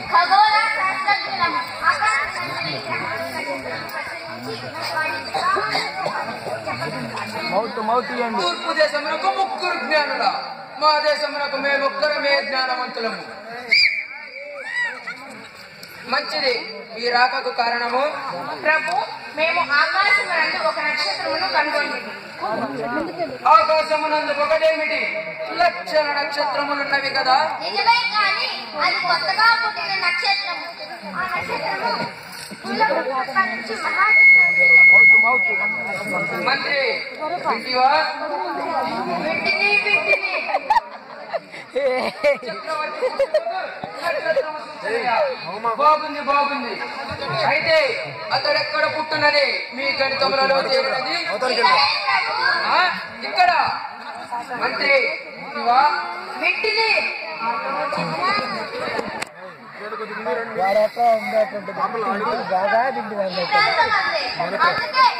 ఖగోళ శాస్త్రజ్ఞులం ఆకాశ mouth mouth ఇవ్వండి తూర్పు దేశమునకు ముగ్గురు జ్ఞానుల మా దేశమునకు మేమొక్కరమే జ్ఞానవంతులము మంచిది ఈ రాకకు కారణము ప్రభు మేము ఆకాశమునందు ఒక నక్షత్రమును కనుగొంటుంది ఆకాశమునందు ఒకటేమిటి లక్షల నక్షత్రములున్నవి కదా నిజమే కానీ అది కొత్తగా పుట్టిన నక్షత్రము ఆ నక్షత్రము భూలోకం పక్క నుంచి మహా మౌత్ మౌత్ మంత్రి వింటివా వింటిని వింటిని చక్రవర్తి నక్షత్రము సూచనగా. బాగుంది బాగుంది అయితే అతడెక్కడ పుట్టునని మీ గణితములలో చేరినది ఇక్కడే ప్రభు ఆ, ఇక్కడ మంత్రి వింటివా వింటిని వాడక ఉండేటువంటి బాగా తిండి ఇంకెంతమంది అందుకే